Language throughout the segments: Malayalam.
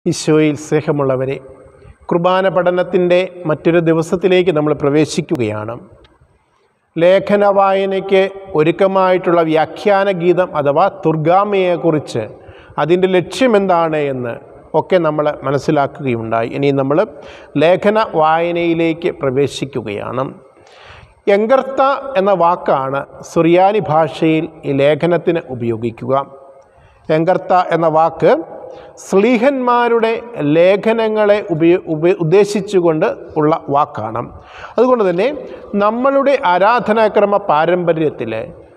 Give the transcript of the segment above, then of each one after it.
ഈശോയിൽ സ്നേഹമുള്ളവരെ കുർബാന പഠനത്തിൻ്റെ മറ്റൊരു ദിവസത്തിലേക്ക് നമ്മൾ പ്രവേശിക്കുകയാണ് ലേഖന വായനയ്ക്ക് ഒരുക്കമായിട്ടുള്ള വ്യാഖ്യാന ഗീതം അഥവാ തുർഗാമയെക്കുറിച്ച് അതിൻ്റെ ലക്ഷ്യമെന്താണ് എന്ന് ഒക്കെ നമ്മൾ മനസ്സിലാക്കുകയുണ്ടായി ഇനി നമ്മൾ ലേഖന വായനയിലേക്ക് പ്രവേശിക്കുകയാണ് എങ്കർത്ത എന്ന വാക്കാണ് സുറിയാനി ഭാഷയിൽ ഈ ലേഖനത്തിന് ഉപയോഗിക്കുക എങ്കർത്ത എന്ന വാക്ക് സ്ലീഹന്മാരുടെ ലേഖനങ്ങളെ ഉപയോ ഉപ ഉദ്ദേശിച്ചുകൊണ്ട് ഉള്ള വാക്കാണ് അതുകൊണ്ട് തന്നെ നമ്മളുടെ ആരാധനാക്രമ പാരമ്പര്യത്തിൽ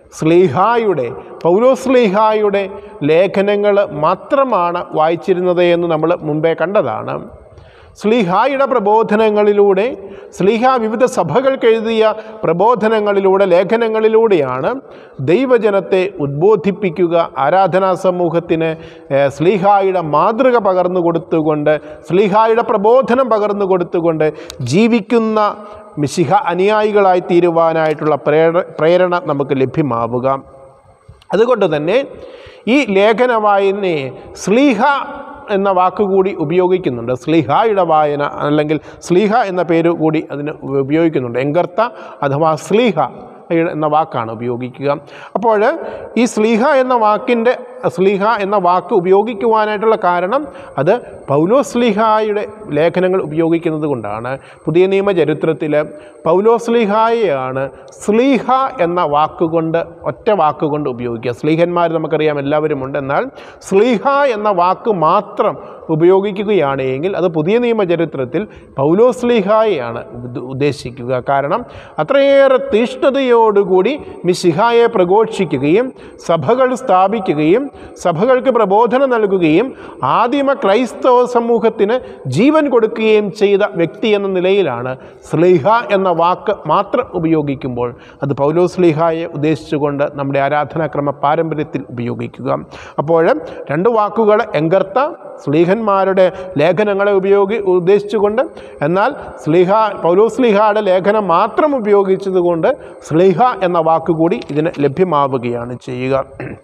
സ്ലീഹായുടെ പൗലോ സ്ലീഹായുടെ ലേഖനങ്ങൾ മാത്രമാണ് വായിച്ചിരുന്നത് എന്ന് നമ്മൾ മുമ്പേ കണ്ടതാണ് സ്ലീഹായുടെ പ്രബോധനങ്ങളിലൂടെ സ്ലീഹ വിവിധ സഭകൾക്ക് എഴുതിയ പ്രബോധനങ്ങളിലൂടെ ലേഖനങ്ങളിലൂടെയാണ് ദൈവജനത്തെ ഉദ്ബോധിപ്പിക്കുക ആരാധനാ സമൂഹത്തിന് ഏഹ്, സ്ലീഹായുടെ മാതൃക പകർന്നു കൊടുത്തുകൊണ്ട് സ്ലീഹായുടെ പ്രബോധനം പകർന്നു കൊടുത്തുകൊണ്ട് ജീവിക്കുന്ന മിശിഹ അനുയായികളായി തീരുവാനായിട്ടുള്ള പ്രേര പ്രേരണ നമുക്ക് ലഭ്യമാവുക അതുകൊണ്ട് തന്നെ ഈ ലേഖന വായനയെ സ്ലീഹ എന്ന വാക്കുകൂടി ഉപയോഗിക്കുന്നുണ്ട് സ്ലീഹായുടെ വായന അല്ലെങ്കിൽ സ്ലീഹ എന്ന പേര് കൂടി അതിന് ഉപയോഗിക്കുന്നുണ്ട് എങ്കർത്ത അഥവാ സ്ലീഹ എന്ന വാക്കാണ് ഉപയോഗിക്കുക അപ്പോൾ ഈ സ്ലീഹ എന്ന വാക്കിൻ്റെ സ്ലീഹ എന്ന വാക്ക് ഉപയോഗിക്കുവാനായിട്ടുള്ള കാരണം അത് പൗലോ സ്ലീഹായുടെ ലേഖനങ്ങൾ ഉപയോഗിക്കുന്നത് കൊണ്ടാണ് പുതിയ നിയമ ചരിത്രത്തിൽ പൗലോ സ്ലീഹായെയാണ് സ്ലീഹ എന്ന വാക്കുകൊണ്ട് ഒറ്റ വാക്കുകൊണ്ട് ഉപയോഗിക്കുക സ്ലീഹന്മാർ നമുക്കറിയാം എല്ലാവരും ഉണ്ട് എന്നാൽ സ്ലീഹ എന്ന വാക്ക് മാത്രം ഉപയോഗിക്കുകയാണ് എങ്കിൽ അത് പുതിയ നിയമ ചരിത്രത്തിൽ പൗലോ സ്ലീഹായെയാണ് ഉദ്ദ- ഉദ്ദേശിക്കുക കാരണം അത്രയേറെ തീഷ്ണതയോടുകൂടി മിശിഹായെ പ്രഘോഷിക്കുകയും സഭകൾ സ്ഥാപിക്കുകയും സഭകൾക്ക് പ്രബോധനം നൽകുകയും ആദിമ ക്രൈസ്തവ സമൂഹത്തിന് ജീവൻ കൊടുക്കുകയും ചെയ്ത വ്യക്തി എന്ന നിലയിലാണ് സ്ലീഹ എന്ന വാക്ക് മാത്രം ഉപയോഗിക്കുമ്പോൾ അത് പൗലോ സ്ലീഹായെ ഉദ്ദേശിച്ചുകൊണ്ട് നമ്മുടെ ആരാധനാക്രമ പാരമ്പര്യത്തിൽ ഉപയോഗിക്കുക അപ്പോൾ രണ്ട് വാക്കുകൾ എങ്കർത്ത സ്ലീഹന്മാരുടെ ലേഖനങ്ങളെ ഉപയോഗി ഉദ്ദേശിച്ചുകൊണ്ട് എന്നാൽ സ്ലീഹ പൗലോ സ്ലീഹയുടെ ലേഖനം മാത്രം ഉപയോഗിച്ചതുകൊണ്ട് സ്ലീഹ എന്ന വാക്കുകൂടി ഇതിന് ലഭ്യമാവുകയാണ് ചെയ്യുക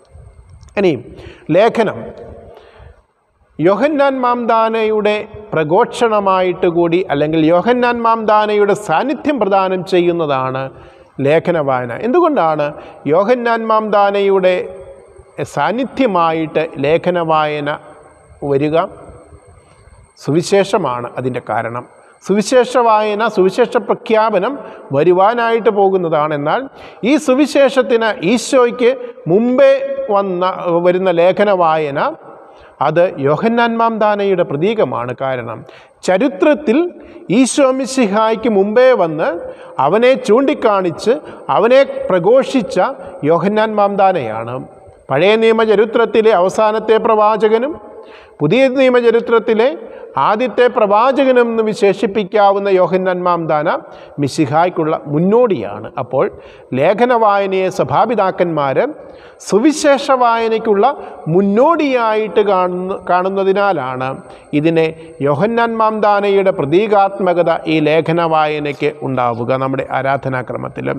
ഇനി ലേഖനം യോഹന്നാൻ മാംദാനയുടെ പ്രഘോഷണമായിട്ട് കൂടി അല്ലെങ്കിൽ യോഹന്നാൻ മാംദാനയുടെ സാന്നിധ്യം പ്രദാനം ചെയ്യുന്നതാണ് ലേഖന വായന എന്തുകൊണ്ടാണ് യോഹന്നാൻ മാംദാനയുടെ സാന്നിധ്യമായിട്ട് ലേഖന വായന വരിക സുവിശേഷമാണ് അതിൻ്റെ കാരണം സുവിശേഷ വായന സുവിശേഷ പ്രഖ്യാപനം വരുവാനായിട്ട് പോകുന്നതാണ് എന്നാൽ ഈ സുവിശേഷത്തിന് ഈശോയ്ക്ക് മുമ്പേ വന്ന വരുന്ന ലേഖന വായന അത് യോഹന്നാൻ മാംദാനയുടെ പ്രതീകമാണ് കാരണം ചരിത്രത്തിൽ ഈശോ മിശിഹായ്ക്ക് മുമ്പേ വന്ന് അവനെ ചൂണ്ടിക്കാണിച്ച് അവനെ പ്രഘോഷിച്ച യോഹന്നാൻ മാംദാനയാണ് പഴയ നിയമ ചരിത്രത്തിലെ അവസാനത്തെ പ്രവാചകനും പുതിയ നിയമചരിത്രത്തിലെ ആദ്യത്തെ പ്രവാചകനെന്ന് വിശേഷിപ്പിക്കാവുന്ന യോഹന്നാൻ മാംദാന മിശിഹായ്ക്കുള്ള മുന്നോടിയാണ് അപ്പോൾ ലേഖന വായനയെ സഭാപിതാക്കന്മാർ സുവിശേഷ വായനയ്ക്കുള്ള മുന്നോടിയായിട്ട് കാണുന്ന കാണുന്നതിനാലാണ് ഇതിനെ യോഹന്നാൻ മാംദാനയുടെ പ്രതീകാത്മകത ഈ ലേഖന വായനയ്ക്ക് ഉണ്ടാവുക നമ്മുടെ ആരാധനാക്രമത്തിലും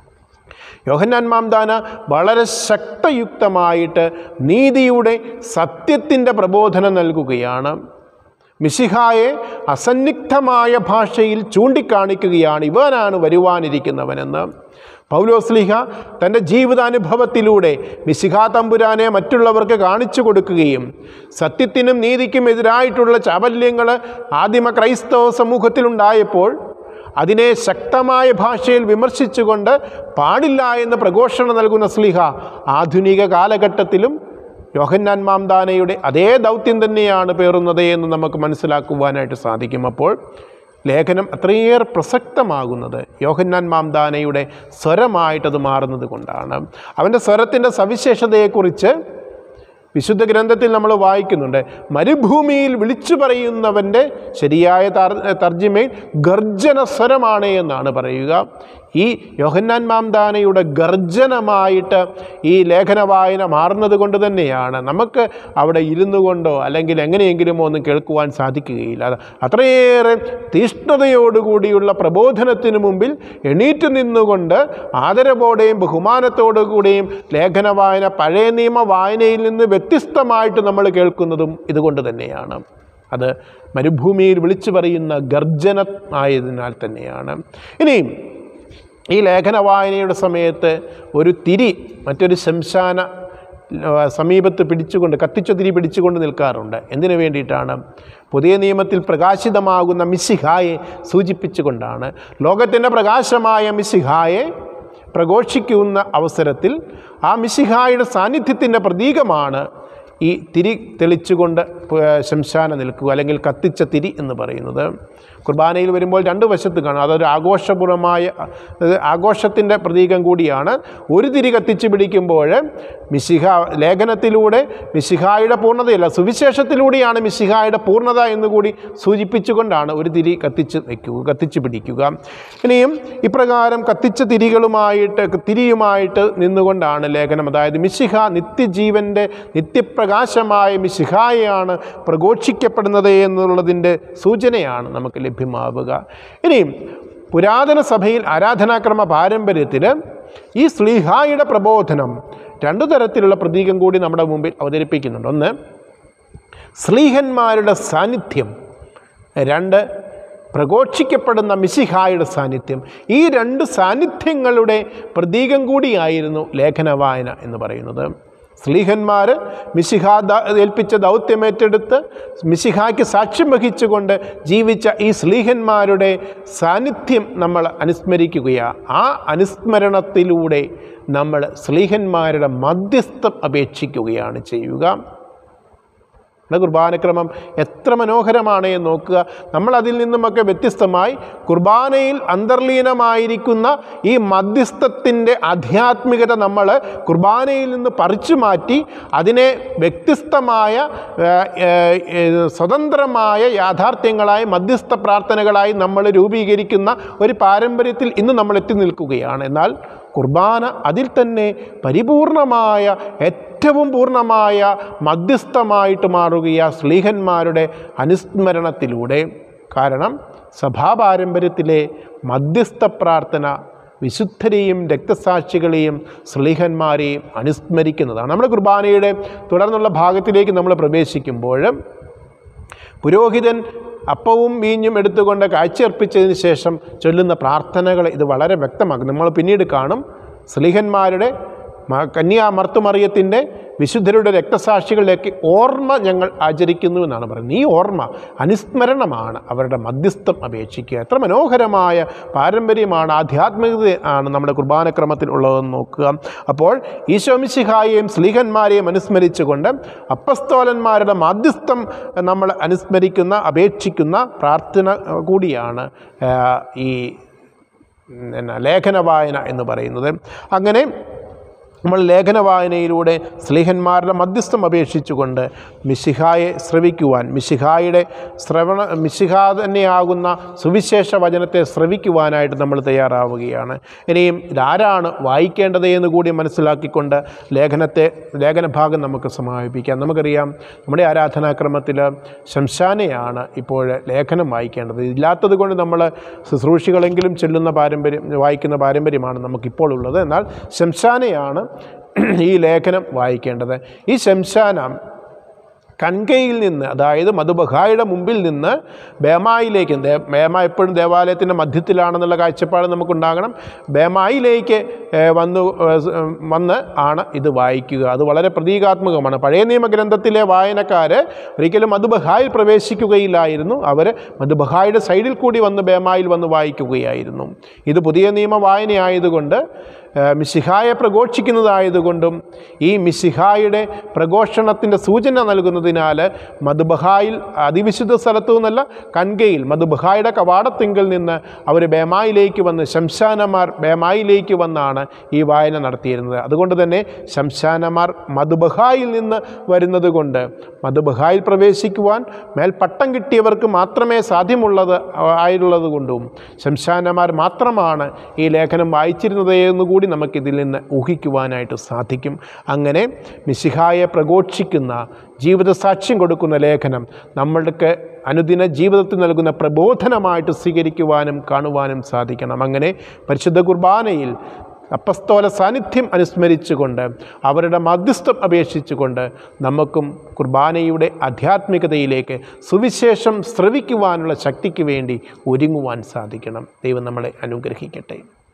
യോഹന്നാൻ മാംദാന വളരെ ശക്തയുക്തമായിട്ട് നീതിയുടെ സത്യത്തിൻ്റെ പ്രബോധനം നൽകുകയാണ് മിശിഹായെ അസന്നിഗ്ധമായ ഭാഷയിൽ ചൂണ്ടിക്കാണിക്കുകയാണ് ഇവനാണ് വരുവാനിരിക്കുന്നവനെന്ന് പൗലോസ്ലിഹ തൻ്റെ ജീവിതാനുഭവത്തിലൂടെ മിശിഹാ തമ്പുരാനെ മറ്റുള്ളവർക്ക് കാണിച്ചു കൊടുക്കുകയും സത്യത്തിനും നീതിക്കും എതിരായിട്ടുള്ള ചാബല്യങ്ങൾ ആദിമ ക്രൈസ്തവ സമൂഹത്തിലുണ്ടായപ്പോൾ അതിനെ ശക്തമായ ഭാഷയിൽ വിമർശിച്ചുകൊണ്ട് പാടില്ല എന്ന് പ്രഘോഷണം നൽകുന്ന സ്ലിഹ ആധുനിക കാലഘട്ടത്തിലും യോഹന്നാൻ മാംദാനയുടെ അതേ ദൗത്യം തന്നെയാണ് പേറുന്നത് എന്ന് നമുക്ക് മനസ്സിലാക്കുവാനായിട്ട് സാധിക്കും അപ്പോൾ ലേഖനം അത്രയേറെ പ്രസക്തമാകുന്നത് യോഹന്നാൻ മാംദാനയുടെ സ്വരമായിട്ടത് മാറുന്നത് കൊണ്ടാണ് അവൻ്റെ സ്വരത്തിൻ്റെ സവിശേഷതയെക്കുറിച്ച് വിശുദ്ധ ഗ്രന്ഥത്തിൽ നമ്മൾ വായിക്കുന്നുണ്ട് മരുഭൂമിയിൽ വിളിച്ചു പറയുന്നവൻ്റെ ശരിയായ തർ തർജ്ജിമയിൽ ഗർജന സ്വരമാണ് എന്നാണ് പറയുക ഈ യോഹന്നാൻ മാംദാനയുടെ ഗർജനമായിട്ട് ഈ ലേഖന വായന മാറുന്നത് കൊണ്ട് തന്നെയാണ് നമുക്ക് അവിടെ ഇരുന്നു കൊണ്ടോ അല്ലെങ്കിൽ എങ്ങനെയെങ്കിലും ഒന്നും കേൾക്കുവാൻ സാധിക്കുകയില്ല അത് അത്രയേറെ തീഷ്ണതയോടുകൂടിയുള്ള പ്രബോധനത്തിന് മുമ്പിൽ എണീറ്റ് നിന്നുകൊണ്ട് ആദരവോടെയും ബഹുമാനത്തോടു കൂടിയും ലേഖന വായന പഴയ നിയമ വായനയിൽ നിന്ന് വ്യത്യസ്തമായിട്ട് നമ്മൾ കേൾക്കുന്നതും ഇതുകൊണ്ട് തന്നെയാണ് അത് മരുഭൂമിയിൽ വിളിച്ചു പറയുന്ന ഗർജന ആയതിനാൽ തന്നെയാണ് ഇനിയും ഈ ലേഖന വായനയുടെ സമയത്ത് ഒരു തിരി മറ്റൊരു ശംശാന ആ, സമീപത്ത് പിടിച്ചുകൊണ്ട് കത്തിച്ച തിരി പിടിച്ചുകൊണ്ട് നിൽക്കാറുണ്ട് എന്തിനു വേണ്ടിയിട്ടാണ് പുതിയ നിയമത്തിൽ പ്രകാശിതമാകുന്ന മിസ്സിഹായെ സൂചിപ്പിച്ചുകൊണ്ടാണ് ലോകത്തിൻ്റെ പ്രകാശമായ മിസ്സിഹായെ പ്രഘോഷിക്കുന്ന അവസരത്തിൽ ആ മിസ്സിഹായുടെ സാന്നിധ്യത്തിൻ്റെ പ്രതീകമാണ് ഈ തിരി തെളിച്ചുകൊണ്ട് പ- ശംശാന നിൽക്കുക അല്ലെങ്കിൽ കത്തിച്ച തിരി എന്ന് പറയുന്നത് കുർബാനയിൽ വരുമ്പോൾ രണ്ട് വശത്ത് കാണും അതൊരു ആഘോഷപൂർവമായ അത് ആഘോഷത്തിൻ്റെ പ്രതീകം കൂടിയാണ് ഒരു തിരി കത്തിച്ച് പിടിക്കുമ്പോൾ മിശിഹ ലേഖനത്തിലൂടെ മിശിഹായുടെ പൂർണ്ണതയല്ല സുവിശേഷത്തിലൂടെയാണ് മിശിഹായുടെ പൂർണ്ണത എന്നുകൂടി സൂചിപ്പിച്ചുകൊണ്ടാണ് ഒരു തിരി കത്തിച്ച് വയ്ക്കുക കത്തിച്ച് പിടിക്കുക ഇനിയും ഇപ്രകാരം കത്തിച്ച തിരികളുമായിട്ട് തിരിയുമായിട്ട് നിന്നുകൊണ്ടാണ് ലേഖനം അതായത് മിശിഹ നിത്യജീവൻ്റെ നിത്യപ്രകാശമായ മിശിഹായെയാണ് പ്രഘോഷിക്കപ്പെടുന്നത് എന്നുള്ളതിൻ്റെ സൂചനയാണ് നമുക്ക് ലഭ്യമാവുക ഇനിയും പുരാതന സഭയിൽ ആരാധനാക്രമ പാരമ്പര്യത്തിൽ ഈ സ്ലീഹായുടെ പ്രബോധനം രണ്ടു തരത്തിലുള്ള പ്രതീകം കൂടി നമ്മുടെ മുമ്പിൽ അവതരിപ്പിക്കുന്നുണ്ട് ഒന്ന് സ്ലീഹന്മാരുടെ സാന്നിധ്യം രണ്ട് പ്രഘോഷിക്കപ്പെടുന്ന മിശിഹായുടെ സാന്നിധ്യം ഈ രണ്ട് സാന്നിധ്യങ്ങളുടെ പ്രതീകം കൂടിയായിരുന്നു ലേഖന വായന എന്ന് പറയുന്നത് സ്ലീഹന്മാർ മിശിഹ ദ- ഏൽപ്പിച്ച ദൗത്യമേറ്റെടുത്ത് മിശിഹായ്ക്ക് സാക്ഷ്യം വഹിച്ചുകൊണ്ട് ജീവിച്ച ഈ സ്ലീഹന്മാരുടെ സാന്നിധ്യം നമ്മൾ അനുസ്മരിക്കുകയാണ് ആ അനുസ്മരണത്തിലൂടെ നമ്മൾ സ്ലീഹന്മാരുടെ മധ്യസ്ഥം അപേക്ഷിക്കുകയാണ് ചെയ്യുക നമ്മുടെ കുർബാനക്രമം എത്ര മനോഹരമാണ് എന്ന് നോക്കുക നമ്മൾ അതിൽ നിന്നുമൊക്കെ വ്യത്യസ്തമായി കുർബാനയിൽ അന്തർലീനമായിരിക്കുന്ന ഈ മധ്യസ്ഥത്തിൻ്റെ ആധ്യാത്മികത നമ്മൾ കുർബാനയിൽ നിന്ന് പറിച്ചു മാറ്റി അതിനെ വ്യത്യസ്തമായ ഏ, ഏ, ഏ, സ്വതന്ത്രമായ യാഥാർത്ഥ്യങ്ങളായി മധ്യസ്ഥ പ്രാർത്ഥനകളായി നമ്മൾ രൂപീകരിക്കുന്ന ഒരു പാരമ്പര്യത്തിൽ ഇന്ന് നമ്മൾ എത്തി നിൽക്കുകയാണ് എന്നാൽ കുർബാന അതിൽ തന്നെ പരിപൂർണമായ ഏറ്റവും പൂർണ്ണമായ മധ്യസ്ഥമായിട്ട് മാറുകയ സ്ലീഹന്മാരുടെ അനുസ്മരണത്തിലൂടെ കാരണം സഭാപാരമ്പര്യത്തിലെ മധ്യസ്ഥ പ്രാർത്ഥന വിശുദ്ധരെയും രക്തസാക്ഷികളെയും സ്ലീഹന്മാരെയും അനുസ്മരിക്കുന്നതാണ് നമ്മുടെ കുർബാനയുടെ തുടർന്നുള്ള ഭാഗത്തിലേക്ക് നമ്മൾ പ്രവേശിക്കുമ്പോൾ പുരോഹിതൻ അപ്പവും വീഞ്ഞും എടുത്തുകൊണ്ട് കാഴ്ചയർപ്പിച്ചതിന് ശേഷം ചൊല്ലുന്ന പ്രാർത്ഥനകൾ ഇത് വളരെ വ്യക്തമാക്കും നമ്മൾ പിന്നീട് കാണും സ്ലീഹന്മാരുടെ മ- കന്യാമർത്തുമറിയത്തിൻ്റെ വിശുദ്ധരുടെ രക്തസാക്ഷികളിലേക്ക് ഓർമ്മ ഞങ്ങൾ ആചരിക്കുന്നു എന്നാണ് പറയുന്നത് ഈ ഓർമ്മ അനുസ്മരണമാണ് അവരുടെ മധ്യസ്ഥം അപേക്ഷിക്കുക എത്ര മനോഹരമായ പാരമ്പര്യമാണ് ആധ്യാത്മികത ആണ് നമ്മുടെ കുർബാനക്രമത്തിൽ ഉള്ളതെന്ന് നോക്കുക അപ്പോൾ ഈശോമിശിഹായെയും സ്ലീഹന്മാരെയും അനുസ്മരിച്ചുകൊണ്ട് അപ്പസ്തോലന്മാരുടെ മാധ്യസ്ഥം നമ്മൾ അനുസ്മരിക്കുന്ന അപേക്ഷിക്കുന്ന പ്രാർത്ഥന അഹ്, കൂടിയാണ് ആ, ഈ എന്നാ ലേഖന വായന എന്ന് പറയുന്നത് അങ്ങനെ നമ്മൾ ലേഖന വായനയിലൂടെ സ്ലീഹന്മാരുടെ മധ്യസ്ഥം അപേക്ഷിച്ചുകൊണ്ട് മിശിഹായെ ശ്രവിക്കുവാൻ മിശിഹായുടെ ശ്രവണ മിശിഹ തന്നെയാകുന്ന സുവിശേഷ വചനത്തെ ശ്രവിക്കുവാനായിട്ട് നമ്മൾ തയ്യാറാവുകയാണ് ഇനിയും ഇതാരാണ് വായിക്കേണ്ടത് എന്ന് കൂടി മനസ്സിലാക്കിക്കൊണ്ട് ലേഖനത്തെ ലേഖന ഭാഗം നമുക്ക് സമാപിപ്പിക്കാം നമുക്കറിയാം നമ്മുടെ ആരാധനാക്രമത്തിൽ ശംശാനയാണ് ഇപ്പോൾ ലേഖനം വായിക്കേണ്ടത് ഇല്ലാത്തത് കൊണ്ട് നമ്മൾ ശുശ്രൂഷികളെങ്കിലും ചെല്ലുന്ന പാരമ്പര്യം വായിക്കുന്ന പാരമ്പര്യമാണ് നമുക്കിപ്പോൾ ഉള്ളത് എന്നാൽ ശംശാനയാണ് ഈ ലേഖനം വായിക്കേണ്ടത് ഈ ശംശാന കൻകയിൽ നിന്ന് അതായത് മധുബഹായുടെ മുമ്പിൽ നിന്ന് ബേമായിലേക്ക് ദേ ബേമ എപ്പോഴും ദേവാലയത്തിൻ്റെ മധ്യത്തിലാണെന്നുള്ള കാഴ്ചപ്പാട് നമുക്കുണ്ടാകണം ബേമായിലേക്ക് ഏഹ്, വന്നു ഏഹ്, വന്ന് ആണ് ഇത് വായിക്കുക അത് വളരെ പ്രതീകാത്മകമാണ് പഴയ നിയമഗ്രന്ഥത്തിലെ വായനക്കാർ ഒരിക്കലും മധുബഹായിൽ പ്രവേശിക്കുകയില്ലായിരുന്നു അവർ മധുബഹായുടെ സൈഡിൽ കൂടി വന്ന് ബേമായിൽ വന്ന് വായിക്കുകയായിരുന്നു ഇത് പുതിയ നിയമ വായനയായതുകൊണ്ട് ഏഹ്, മിശിഹായെ പ്രഘോഷിക്കുന്നതായതുകൊണ്ടും ഈ മിശിഹായുടെ പ്രഘോഷണത്തിൻ്റെ സൂചന നൽകുന്നതിനാൽ മധുബഹായിൽ അതിവിശുദ്ധ സ്ഥലത്തു നിന്നല്ല കൻകയിൽ മധുബഹായുടെ കവാടത്തിങ്കിൽ നിന്ന് അവർ ബേമായിലേക്ക് വന്ന് ശംശാനമാർ ബേമായിലേക്ക് വന്നാണ് ഈ വായന നടത്തിയിരുന്നത് അതുകൊണ്ട് തന്നെ ശംശാനമാർ മധുബഹായിൽ നിന്ന് വരുന്നത് കൊണ്ട് മധുബഹായിൽ പ്രവേശിക്കുവാൻ മേൽ പട്ടം കിട്ടിയവർക്ക് മാത്രമേ സാധ്യമുള്ളത് ആയുള്ളത് കൊണ്ടും ശംശാനമാർ മാത്രമാണ് ഈ ലേഖനം വായിച്ചിരുന്നത് എന്ന് കൂടി നമുക്കിതിൽ നിന്ന് ഊഹിക്കുവാനായിട്ട് സാധിക്കും അങ്ങനെ മിശിഹായെ പ്രഘോഷിക്കുന്ന ജീവിത സാക്ഷ്യം കൊടുക്കുന്ന ലേഖനം നമ്മൾക്ക് അനുദിന ജീവിതത്തിൽ നൽകുന്ന പ്രബോധനമായിട്ട് സ്വീകരിക്കുവാനും കാണുവാനും സാധിക്കണം അങ്ങനെ പരിശുദ്ധ കുർബാനയിൽ അപ്പസ്തോല സാന്നിധ്യം അനുസ്മരിച്ചുകൊണ്ട് അവരുടെ മധ്യസ്ഥം അപേക്ഷിച്ചുകൊണ്ട് നമുക്കും കുർബാനയുടെ ആധ്യാത്മികതയിലേക്ക് സുവിശേഷം ശ്രവിക്കുവാനുള്ള ശക്തിക്ക് വേണ്ടി ഒരുങ്ങുവാൻ സാധിക്കണം ദൈവം നമ്മളെ അനുഗ്രഹിക്കട്ടെ